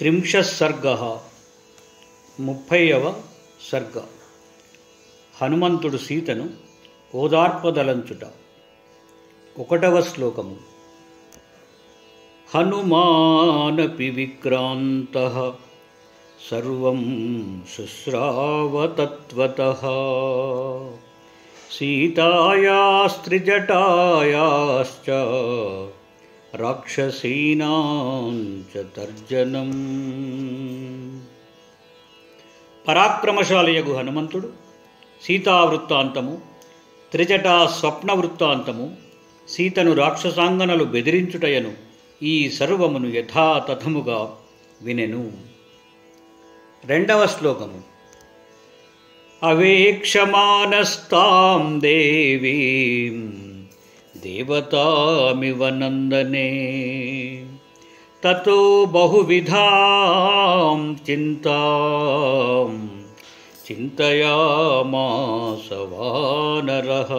త్రింశసర్గ ముప్పైవ సర్గ హనుమంతుడు సీతను ఓదార్పదలంచుట ఒకటవ శ్లోకము హనుమానపి విక్రాంత సర్వం శుశ్రావతత్వత సీతాయాస్త్రిజటాయాశ్చ రాక్షసీనాం చ తర్జనం పరాక్రమశాలయగు హనుమంతుడు సీతావృత్తాంతము త్రిజటా స్వప్న వృత్తాంతము సీతను రాక్షసాంగనలు బెదిరించుటయను ఈ సర్వమును యథాతథముగా వినెను రెండవ శ్లోకము అవేక్షమానస్తాం దేవీం దేవతామివ నందనే తతో బహువిధాం చింతాం చింతయామాస వానరః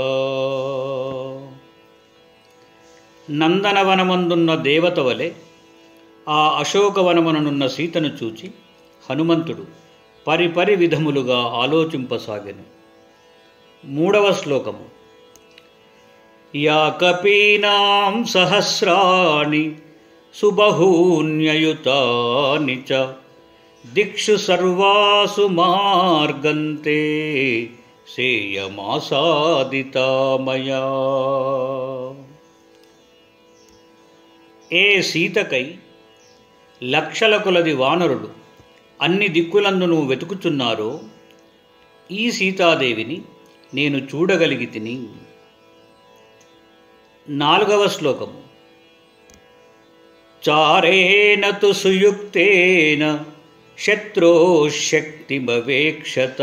నందనవనమందున్న దేవత వలె ఆ అశోకవనముననున్న సీతను చూచి హనుమంతుడు పరిపరి విధములుగా ఆలోచింపసాగెను మూడవ శ్లోకము యా కపీనాం సహస్రాణి సుబహూన్యయుతాని చ దిక్షు సర్వాసు మార్గంతే సేయమాసాదితామయా ఏ సీతకై లక్షల కొలది వానరులు అన్ని దిక్కులందును వెతుకుచున్నారో ఈ సీతాదేవిని నేను చూడగలిగి తిని నాలుగవ శ్లోకము చారేణ తు సుయుక్తేన శత్రోశక్తిమవేక్షత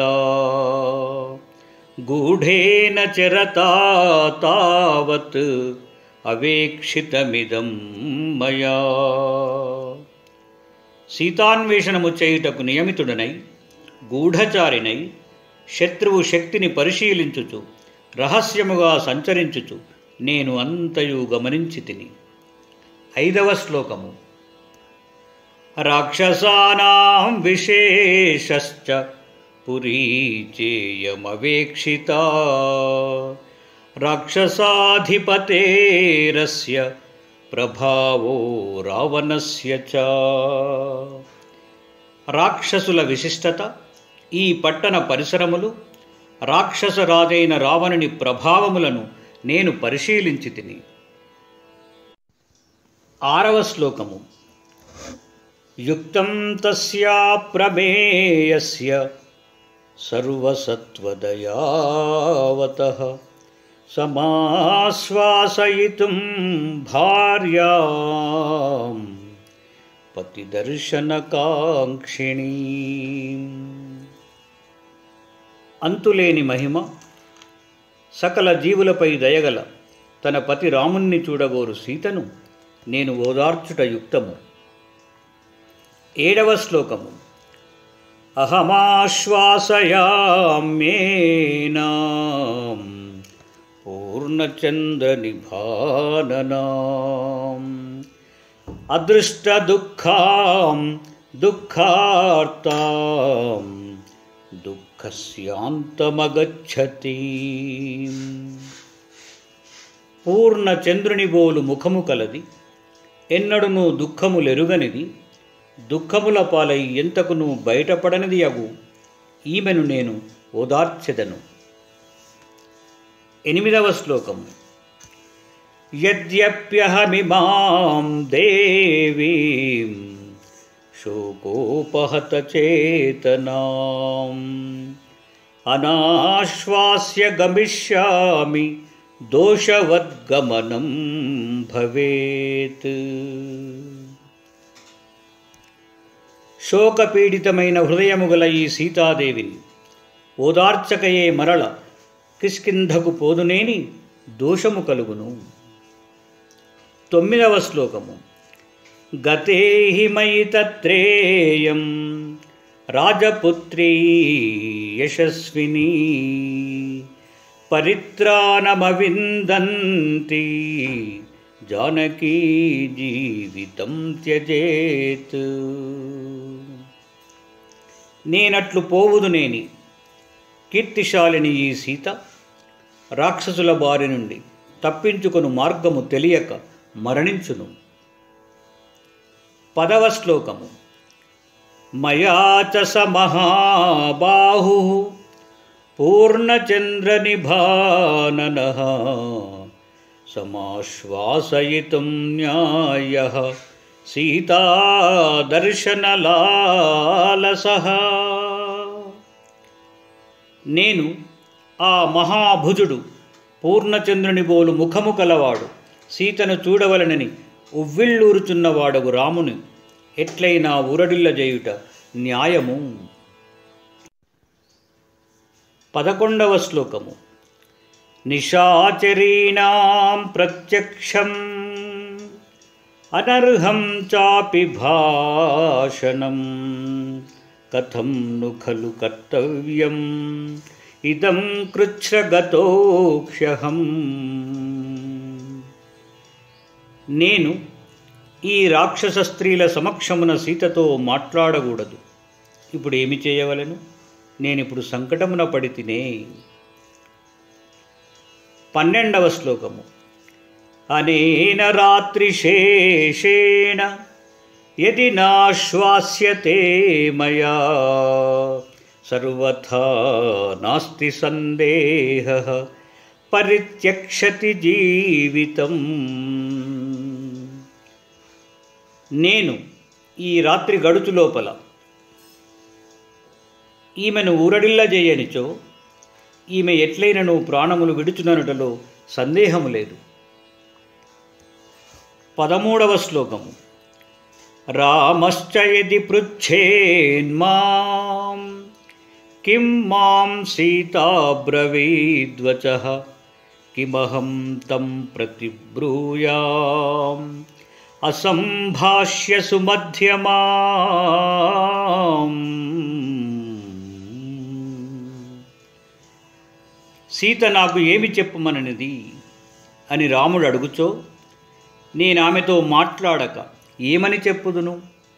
గూఢేన చరతా తావత్ అవేక్షితమిదం మయా సీతాన్వేషణము చేయుటకు నియమితుడనై గూఢచారినై శత్రువు శక్తిని పరిశీలించుచు రహస్యముగా సంచరించుచు నేను అంతయు గమనించి తిని ఐదవ శ్లోకము రాక్షసానాం విశేషశ్చ పురీ చేయమవేక్షిత రాక్షసాధిపతేరస్య ప్రభావో రావణస్య చ రాక్షసుల విశిష్టత ఈ పట్టణ పరిసరములు రాక్షసరాజైన రావణుని ప్రభావములను నేను పరిశీలించి తిని ఆరవ శ్లోకము యుక్తం తస్యా ప్రమేయస్య సర్వసత్వదయావత సమాశ్వాసయితుం భార్యాం పతిదర్శనకాంక్షిణీ అంతులేని మహిమ సకల జీవులపై దయగల తన పతి రాముణ్ణి చూడగోరు సీతను నేను ఓదార్చుట యుక్తము ఏడవ శ్లోకము అహమాశ్వాసయామ్యేనాం పూర్ణచంద్ర నిభాననాం అదృష్ట దుఃఖాం దుఃఖార్తాం దుఃఖస్యాంతమగచ్చతి పూర్ణ చంద్రుని బోలు ముఖము కలది ఎన్నడును దుఃఖములెరుగనిది దుఃఖముల పాలై ఎంతకును బయటపడనిది అగు ఈమెను నేను ఓదార్చెదను ఎనిమిదవ శ్లోకము యద్యప్యహమిమాం దేవీం శోకోపహత చేతనాం అనాశ్వాస్య గమిష్యామి దోషవద్గమనం భవేత్ శోకపీడితమైన హృదయము గల ఈ సీతాదేవిని ఓదార్చకయే మరల కిష్కింధకు పోదునేని దోషము కలుగును తొమ్మిదవ శ్లోకము గతే మయి తత్రేయం రాజపుత్రీ యశస్విని పరిత్రాణమవిందంతి జానకీ జీవితం త్యజేత్ నేనట్లు పోవుదునేని కీర్తిశాలిని ఈ సీత రాక్షసుల బారి నుండి తప్పించుకొను మార్గము తెలియక మరణించును పదవ శ్లోకము మయా చ స మహాబాహు పూర్ణచంద్రనిభానన సమాశ్వాసయితుం న్యాయ సీతాదర్శనలాలస నేను ఆ మహాభుజుడు పూర్ణచంద్రుని బోలు ముఖము కలవాడు సీతను చూడవలనని ఉవ్విళ్ళూరుచున్నవాడగు రాముని ఎట్లయినా ఊరడిల్ల చేయుట న్యాయము పదకొండవ శ్లోకము నిశాచరీణాం ప్రత్యక్షం అనర్హం చాపి భాషణం కథం ను ఖలు కర్తవ్యం ఇదం కృచ్ఛ్రగతోక్షహం నేను ఈ రాక్షస స్త్రీల సమక్షమున సీతతో మాట్లాడకూడదు ఇప్పుడు ఏమి చేయవలను నేనిప్పుడు సంకటమున పడి తినే పన్నెండవ శ్లోకము అనేన రాత్రిశేషేణ యది నాశ్వాస్యతే మయా సర్వథా నాస్తి సందేహ పరిత్యక్షతి జీవితం నేను ఈ రాత్రి గడుచు లోపల ఈమెను ఊరడిల్ల చేయనిచో ఈమె ఎట్లయినను ప్రాణములు విడుచుననుటలో సందేహము లేదు పదమూడవ శ్లోకము రామశ్చ యది పృచ్ఛేన్మాం కిం మాం సీతాబ్రవీద్వచ కిమహం తం ప్రతిబ్రూయాం అసంభాష్య సుమధ్యమాం సీత నాకు ఏమి చెప్పుమననిది అని రాముడు అడుగుచో నేను ఆమెతో మాట్లాడక ఏమని చెప్పుదును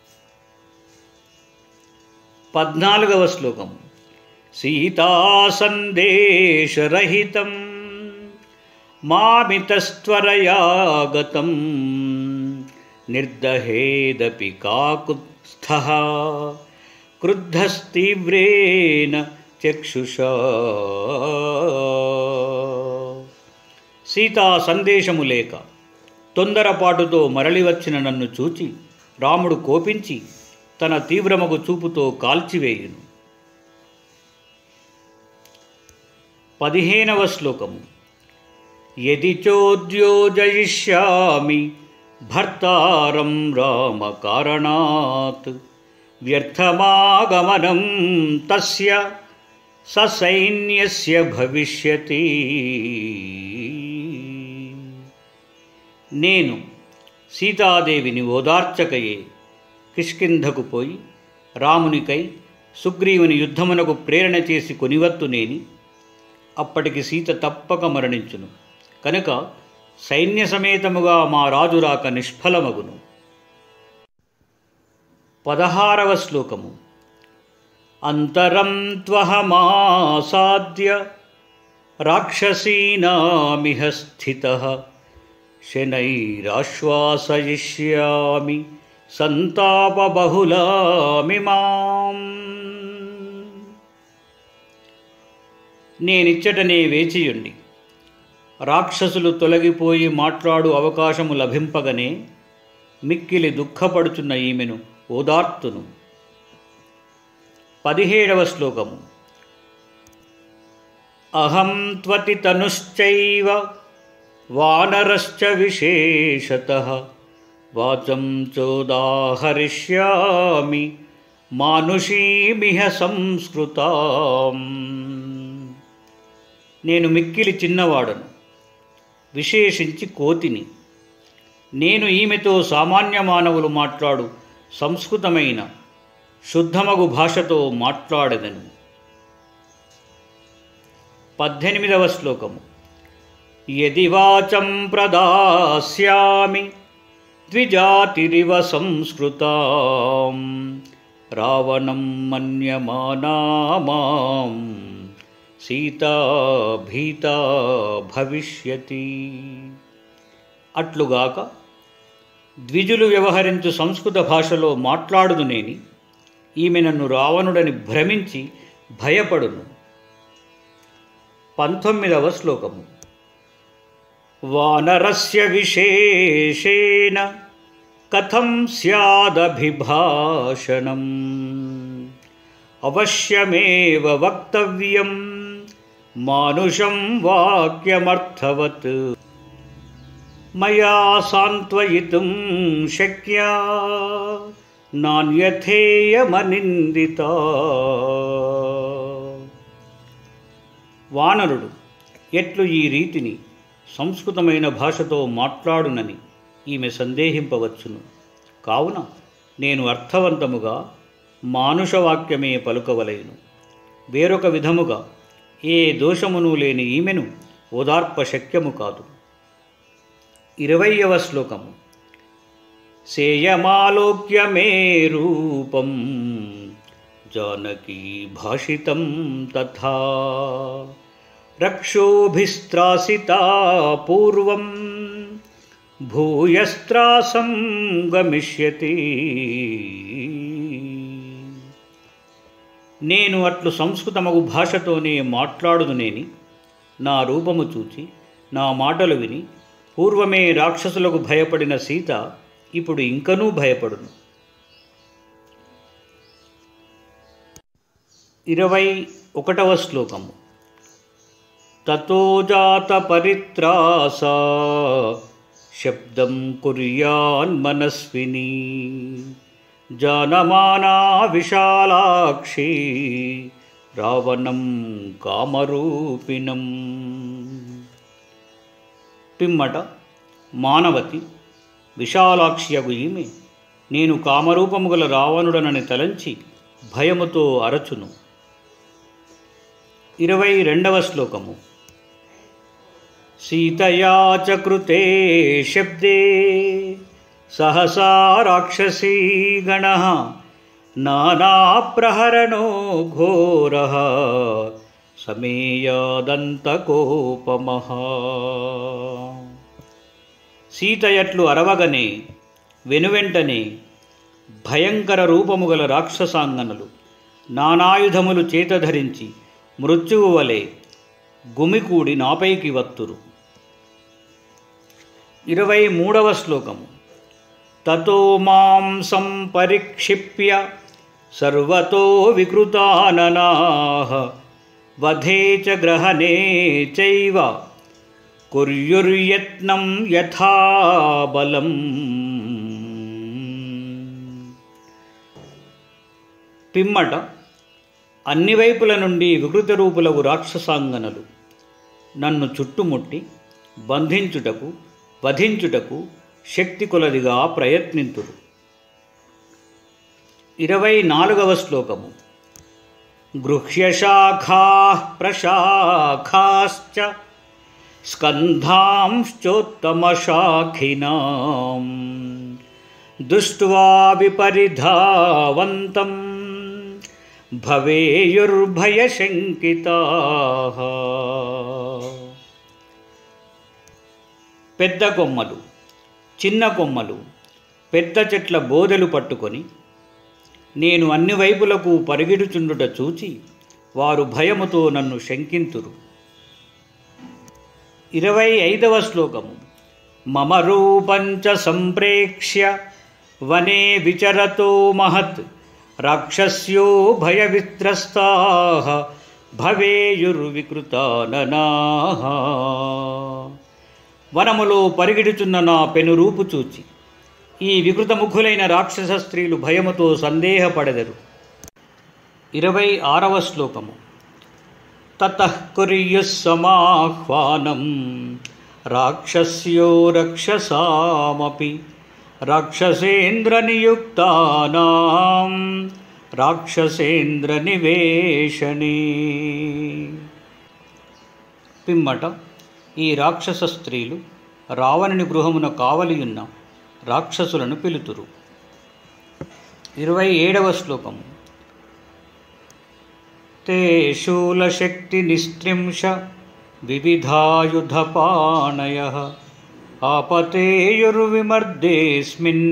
పద్నాలుగవ శ్లోకం సీతా సందేశరహితం మామితస్త్వరయాగతం నిర్దహేదపి కాకుత్స్థ క్రుద్ధస్తీవ్రేణ చక్షుషా సీతా సందేశము లేక తొందరపాటుతో మరలి వచ్చిన నన్ను చూచి రాముడు కోపించి తన తీవ్రమగు చూపుతో కాల్చివేయును పదిహేనవ శ్లోకము యది చోద్యోజయిష్యామి భర్తారం రామకారణాత్ వ్యర్థమాగమనం తస్య ససైన్యస్య భవిష్యతి నేను సీతాదేవిని ఓదార్చకయే కిష్కింధకు పోయి రామునికై సుగ్రీవుని యుద్ధమునకు ప్రేరణ చేసి కొనివత్తునేని అప్పటికి సీత తప్పక మరణించును కనుక సైన్య సమేతముగా మా రాజు రాక నిష్ఫలమగును పదహారవ శ్లోకము అంతరం త్వహమాసాద్య రాక్షసీనామిహ స్థిత శనైరాశ్వాసయిష్యామి సంతాపబహులామిమాం నేనిచ్చటనే వేచియుండి రాక్షసులు తొలగిపోయి మాట్లాడు అవకాశము లభింపగనే మిక్కిలి దుఃఖపడుచున్న ఈమెను ఓదార్తును పదిహేడవ శ్లోకము అహం త్వతి తనుశ్చైవ వానరశ్చ విశేషత వాచం చోదాహరిష్యామి మానుషీమిహ సంస్కృతాం నేను మిక్కిలి చిన్నవాడను విశేషించి కోతిని నేను ఈమెతో సామాన్య మానవులు మాట్లాడు సంస్కృతమైన శుద్ధమగు భాషతో మాట్లాడదను పద్దెనిమిదవ శ్లోకము యది వాచం ప్రదాస్యామి ద్విజాతిరివ సంస్కృతాం రావణం మన్యమానా మాం సీతా భీతా భవిష్యతి అట్లుగాక ద్విజులు వ్యవహరించు సంస్కృత భాషలో మాట్లాడుదునేని ఈమె నన్ను రావణుడని భ్రమించి భయపడును పంతొమ్మిదవ శ్లోకము వానరస్య విశేషేణ కథం స్యాదభిభాషణం అవశ్యమేవ వక్తవ్యం మానుషం వాక్యమర్థవత్ మయా సాంత్వయితుం శక్యా నాణ్యథేయమనిందిత వానరుడు ఎట్లు ఈ రీతిని సంస్కృతమైన భాషతో మాట్లాడునని ఈమె సందేహింపవచ్చును కావున నేను అర్థవంతముగా మానుషవాక్యమే పలుకవలేను వేరొక విధముగా ఏ దోషమును లేని ఈమెను ఓదార్ప శక్యము కాదు ఇరవయవ శ్లోకము సేయమాలోక్య మే రూపం జానకీ భాషితం తథా రక్షోభిస్త్రాసితా పూర్వం భూయస్త్రాసం గమిష్యతి నేను అట్లు సంస్కృతమగు భాషతోనే మాట్లాడుదునేని నా రూపము చూచి నా మాటలు విని పూర్వమే రాక్షసులకు భయపడిన సీత ఇప్పుడు ఇంకనూ భయపడును ఇరవై ఒకటవ శ్లోకము తతో జాత పరిత్రాస శబ్దం కుర్యాన్ మనస్విని జానమానా విశాలాక్షి రావణం కామరూపిణం పిమ్మట మానవతి విశాలాక్ష్యగు ఈమె నేను కామరూపము గల రావణుడనని తలంచి భయముతో అరచును ఇరవై రెండవ శ్లోకము సీతయా చ కృతే శబ్దే సహసా రాక్షసీ గణ నానాప్రహరణో ఘోర సమేయాదంతకోపమః సీత ఎట్లు అరవగనే వెనువెంటనే భయంకర రూపము గల రాక్షసాంగనలు నానాయుధములు చేతధరించి మృత్యువు వలె గుమికూడి నాపైకి వత్తురు ఇరవై మూడవ శ్లోకము తతో మాం సంపరిక్షిప్య సర్వతో వికృతాననాః వధే చ గ్రహణే చైవ కుర్యుర్యత్నం యథా బలం పిమ్మట అన్ని వైపుల నుండి వికృత రూపులకు రాక్షసాంగనలు నన్ను చుట్టుముట్టి బంధించుటకు వధించుటకు శక్తి కొలదిగా ప్రయత్నింతురు ఇరవై నాలుగవ శ్లోకము గృహ్యశాఖా ప్రశాఖాశ్చ స్కంధాంశ్చోత్తమశాఖినాం దృష్ట్వా విపరిధావంతం భవేయుర్భయశంకితా పెద్ద కొమ్మలు చిన్న కొమ్మలు పెద్ద చెట్ల బోదెలు పట్టుకొని నేను అన్ని వైపులకు పరిగెడుచుండుట చూచి వారు భయముతో నన్ను శంకింతురు ఇరవై ఐదవ శ్లోకము మమ రూపంచ సంప్రేక్ష్య వనే విచరతో మహత్ రాక్షస్యో భయవిత్రస్తా భవేయుర్వికృతాననా వనములో పరిగెడుచున్న నా పెనురూపు చూచి ఈ వికృతముఖులైన రాక్షస స్త్రీలు భయముతో సందేహపడెదరు ఇరవై ఆరవ శ్లోకము తతః కుర్యుః సమాహ్వానం రాక్షస్యో రక్షసామపి రాక్షసేంద్రనియుక్తానాం రాక్షసేంద్ర నివేశనే పిమ్మట ఈ రాక్షస స్త్రీలు రావణుని గృహమున కావలియున్న రాక్షసులను పిలుతురు ఇరవై ఏడవ శ్లోకము ते शूलशक्तिनिस्त्रिंश विविधायुधपाणयः आपतेयुर्विमर्देऽस्मिन्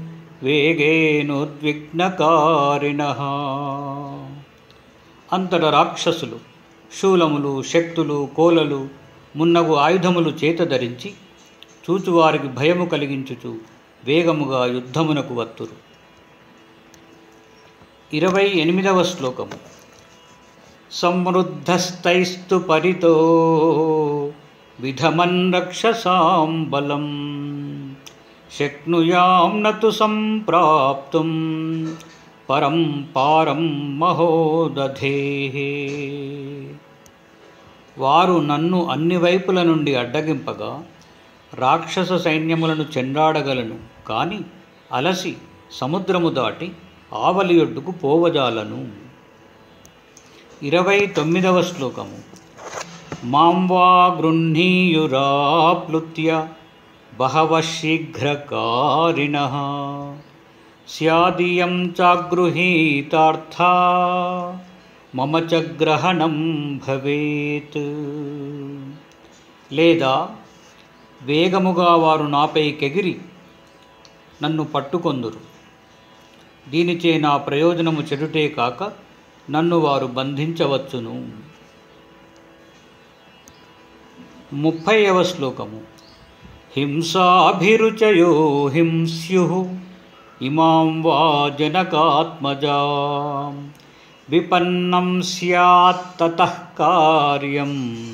వేగేనోద్విగ్నకారిణః అంతట రాక్షసులు శూలములు శక్తులు కోలలు మున్నగు ఆయుధములు చేత ధరించి చూచువారికి భయము కలిగించుచు వేగముగా యుద్ధమునకు వత్తురు ఇరవై ఎనిమిదవ శ్లోకము సమృద్ధస్థైస్తు పరితో విధమన్ రక్షసాం బలం శక్నుయాం నతు సంప్రాప్తుం పరం పారం మహోదధే వారు నన్ను అన్ని వైపుల నుండి అడ్డగింపగా రాక్షస సైన్యములను చెండాడగలను కాని అలసి సముద్రము దాటి ఆవలియొడ్డుకు పోవజాలను ఇరవై తొమ్మిదవ శ్లోకము మాం వా గృహ్ణీయురాప్లుత్య బహవ శీఘ్రకారిణ స్యాదియం చాగృహీతార్థ మమ చ గ్రహణం భవేత్ లేదా వేగముగా వారు నాపై కెగిరి నన్ను పట్టుకొందురు దీనిచే నా ప్రయోజనము చెడుటే కాక నన్ను వారు బంధించవచ్చును ముప్పైవ శ్లోకము హింసాభిరుచయో హింస్యు ఇమాం వా జనకాత్మజా విపన్నం స్యాత్తతః కార్యం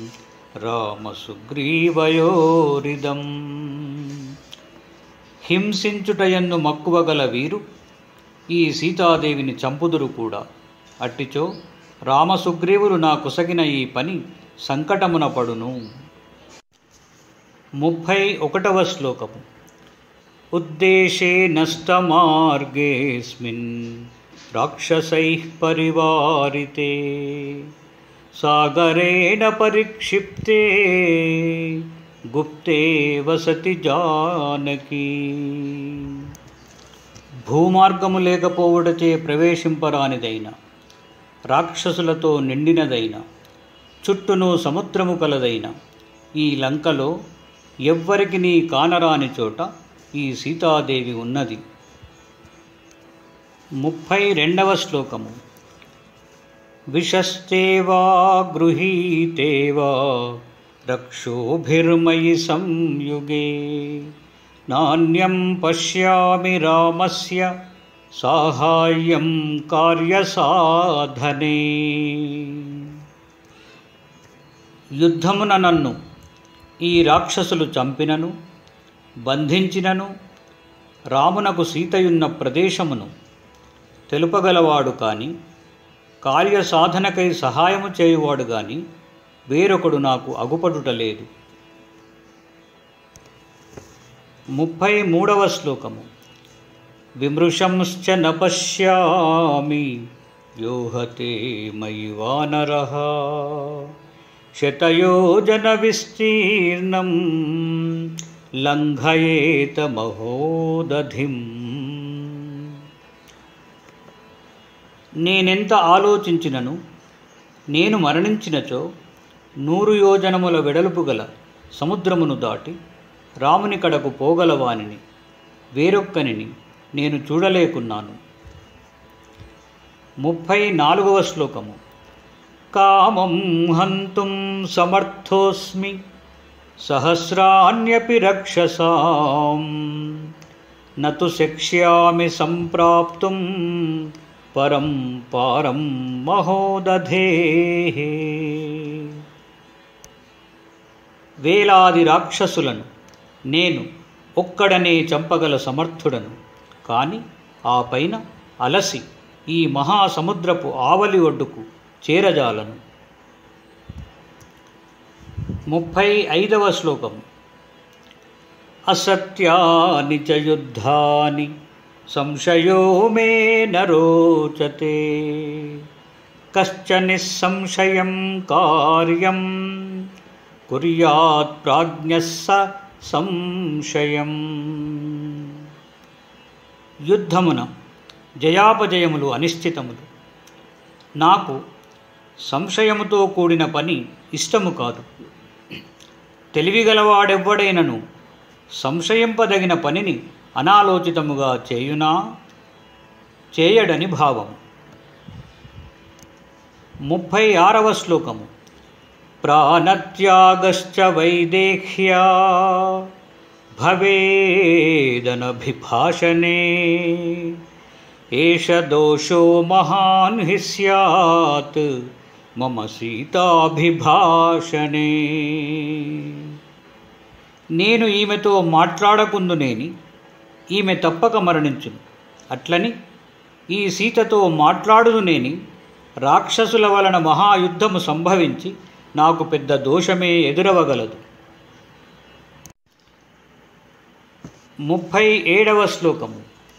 రామసుగ్రీవయోరిదం హింసించుటయన్ను మక్కువగల వీరు ఈ సీతాదేవిని చంపుదురు కూడా అట్టిచో రామసుగ్రీవులు నా కుసగిన ఈ పని సంకటమున పడును ముప్పై ఒకటవ శ్లోకము ఉద్దేశే నష్టమార్గేస్మిన్ రాక్షసై పరివారితే సాగరేణ పరిక్షిప్తే గుప్తే వసతి జానకి భూమార్గము లేకపోవుటచే ప్రవేశింపరానిదైన రాక్షసులతో నిండినదైన చుట్టూను సముద్రము కలదైన ఈ లంకలో ఎవ్వరికి నీ కానరాని చోట ఈ సీతాదేవి ఉన్నది ముప్పై రెండవ శ్లోకము విషస్తేవా గృహీతేవా రక్షోభిర్మయి సంయుగే నాణ్యం పశ్యామి రామస్య సాహాయ్యం కార్యసాధనే యుద్ధమున నన్ను ఈ రాక్షసులు చంపినను బంధించినను రామునకు సీతయున్న ప్రదేశమును తెలుపగలవాడు కాని కార్యసాధనకై సహాయము చేయువాడు గాని వేరొకడు నాకు అగుపడుటలేదు ముప్పై మూడవ శ్లోకము విమృశంశ్చ న పశ్యామి యోహతే మయి వానర శతయోజన విస్తీర్ణం లంఘయేత మహోదధిం నేనెంత ఆలోచించినను నేను మరణించినచో నూరు యోజనముల వెడల్పు గల సముద్రమును దాటి రాముని కడకు పోగలవానిని వేరొక్కనిని నేను చూడలేకున్నాను ముప్పై నాలుగవ శ్లోకము కామం హంతుం సమర్థోస్మి సహస్రాణ్యపి రక్షసాం నతు శక్ష్యామి సంప్రాప్తుం పరం పారం మహోదధే వేలాది రాక్షసులను నేను ఒక్కడనే చంపగల సమర్థుడను కాని ఆ పైన అలసి ఈ మహాసముద్రపు ఆవలి ఒడ్డుకు చేరజాలను ముప్పై ఐదవ శ్లోకం అసత్యాని చ యుద్ధాని సంశయో మే నరోచతే కశ్చ నిస్సంశయం కార్యం కుర్యాత్ ప్రాజ్ఞస్స సంశయం యుద్ధమున జయాపజయములు అనిశ్చితములు నాకు సంశయముతో కూడిన పని ఇష్టము కాదు తెలివిగలవాడెవ్వడైనను సంశయింపదగిన పనిని అనాలోచితముగా చేయునా చేయడని భావం ముప్పై ఆరవ శ్లోకము ప్రాణత్యాగశ్చ వైదేహ్యా భవేదనభిభాషణే ఏష దోషో మహాన్ హి స్యాత్ మమ సీతాభిభాషణే నేను ఈమెతో మాట్లాడకుందునేని ఈమె తప్పక మరణించును అట్లని ఈ సీతతో మాట్లాడుదునేని రాక్షసుల వలన మహాయుద్ధము సంభవించి నాకు పెద్ద దోషమే ఎదురవగలదు ముప్పై ఏడవ శ్లోకము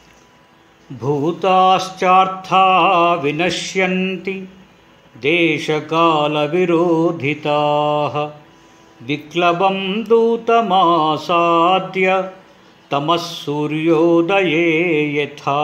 భూతాశ్చార్థా వినశ్యంతి దేశకాల విరోధితా విక్లవం దూతమాసాద్య తమస్సూర్యోదయే యథా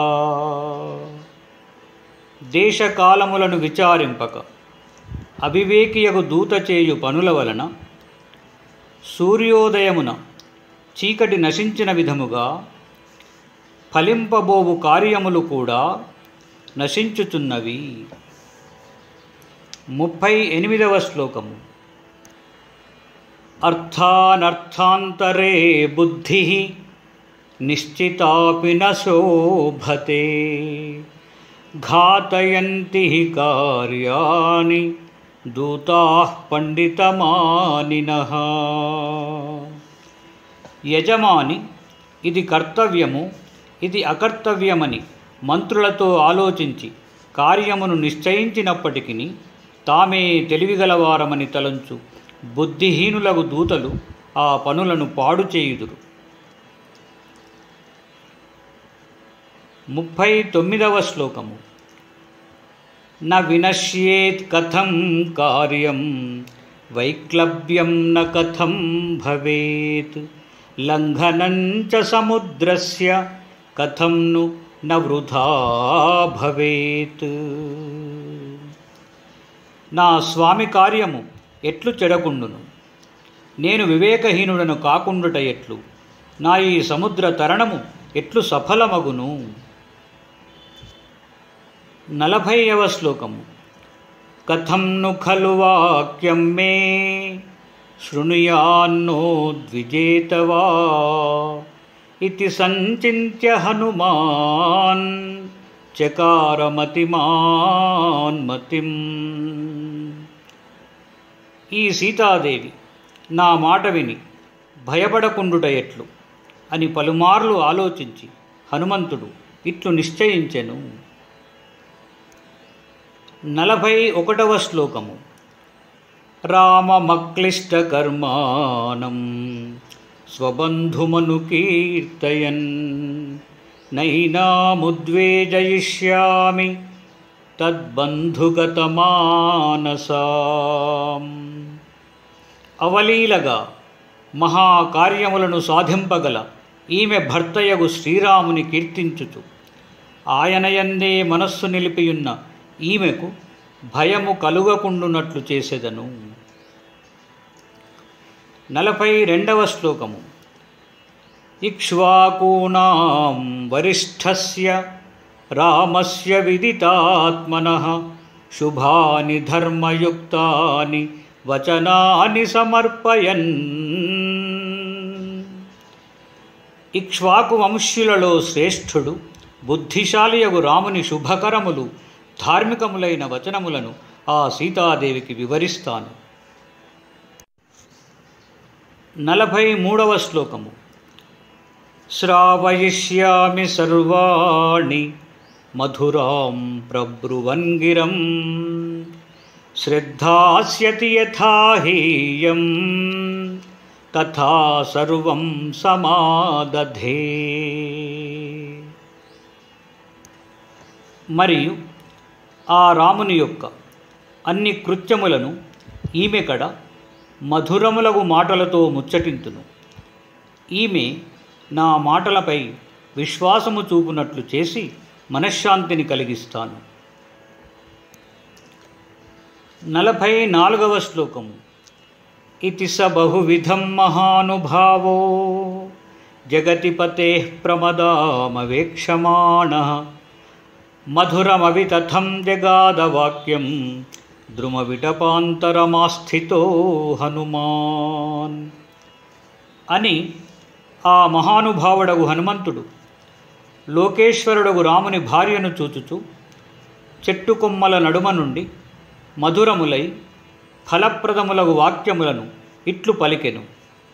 దేశకాలములను విచారింపక అవివేకియగు దూత చేయు పనుల వలన సూర్యోదయమున చీకటి నశించిన విధముగా ఫలింపబోవు కార్యములు కూడా నశించుచున్నవి ముప్పై ఎనిమిదవ శ్లోకము అర్థానర్థాంతరే బుద్ధి నిశ్చితాపి న శోభతే ఘాతయంతి హి కార్యాణి దూతా పండితమానిన యజమాని ఇది కర్తవ్యము ఇది అకర్తవ్యమని మంత్రులతో ఆలోచించి కార్యమును నిశ్చయించినప్పటికీ తామే తెలివిగలవారమని తలంచు బుద్ధిహీనులకు దూతలు ఆ పనులను పాడు చేయుదురు ముప్పై తొమ్మిదవ శ్లోకము న వినశ్యేత్ కథం కార్యం వైక్లవ్యం న కథం భవేత్ లంఘనం చ సముద్రస్య కథం ను న వృధా భవేత్ నా స్వామి కార్యము ఎట్లు చెడకుండును నేను వివేకహీనుడను కాకుండుట ఎట్లు నా ఈ సముద్ర తరణము ఎట్లు సఫలమగును నలభైవ శ్లోకము కథం ను ఖలు వాక్యం మే శృణుయాన్నో ద్విజేతవా ఇది సంచింత్య హనుమాన్ చకారమతిమాన్మతిం ఈ సీతాదేవి నా మాట విని భయపడకుండుట ఎట్లు అని పలుమార్లు ఆలోచించి హనుమంతుడు ఇట్లు నిశ్చయించెను నలభై ఒకటవ శ్లోకము రామమక్లిష్టకర్మాణం స్వబంధుమను కీర్తయన్ నైనాముద్వేజయిష్యామి తద్బంధుగతమానసాం అవలీలగా మహాకార్యములను సాధింపగల ఈమె భర్తయగు శ్రీరాముని కీర్తించుచు ఆయనయందే మనస్సు నిలిపియున్న ఈమెకు భయము కలుగకుండునట్లు చేసేదను నలభై రెండవ శ్లోకము ఇక్ష్వాకూణాం వరిష్ఠస్య రామస్య విదితాత్మన శుభాని ధర్మయుక్తాని వచనాని సమర్పయన్ ఇక్ష్వాకు వంశ్యులలో శ్రేష్ఠుడు బుద్ధిశాలియగు రాముని శుభకరములు ధార్మికములైన వచనములను ఆ సీతాదేవికి వివరిస్తాను నలభై మూడవ శ్లోకము శ్రావయిష్యామి సర్వాణి మధురాం ప్రబ్రువన్గిరం శ్రద్ధాస్యతి యథాహీయం తథా సర్వం సమాదధే మరియు ఆ రాముని యొక్క అన్ని కృత్యములను ఈమె కడ మధురములగు మాటలతో ముచ్చటింతును ఈమె నా మాటలపై విశ్వాసము చూపునట్లు చేసి మనశ్శాంతిని కలిగిస్తాను నలభై నాలుగవ శ్లోకము ఇతి స బహువిధం మహానుభావో జగతిపతే ప్రమదామవేక్షమాణ మధురమవితథం జగాదవాక్యం ద్రుమవిటపాంతరమాస్థితో హనుమాన్ అని ఆ మహానుభావుడగు హనుమంతుడు లోకేశ్వరుడగు రాముని భార్యను చూచుచు చెట్టు కొమ్మల నడుమ నుండి మధురములై ఫలప్రదములగు వాక్యములను ఇట్లు పలికెను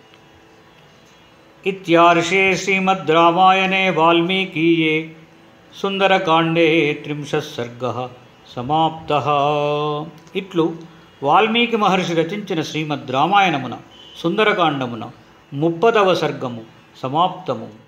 ఇత్యార్షే శ్రీమద్ రామాయణే వాల్మీకీయే సుందరకాండే త్రింశసర్గ సమాప్త ఇట్లు వాల్మీకి మహర్షి రచించిన శ్రీమద్ రామాయణమున సుందరకాండమున ముప్పదవ సర్గము సమాప్తము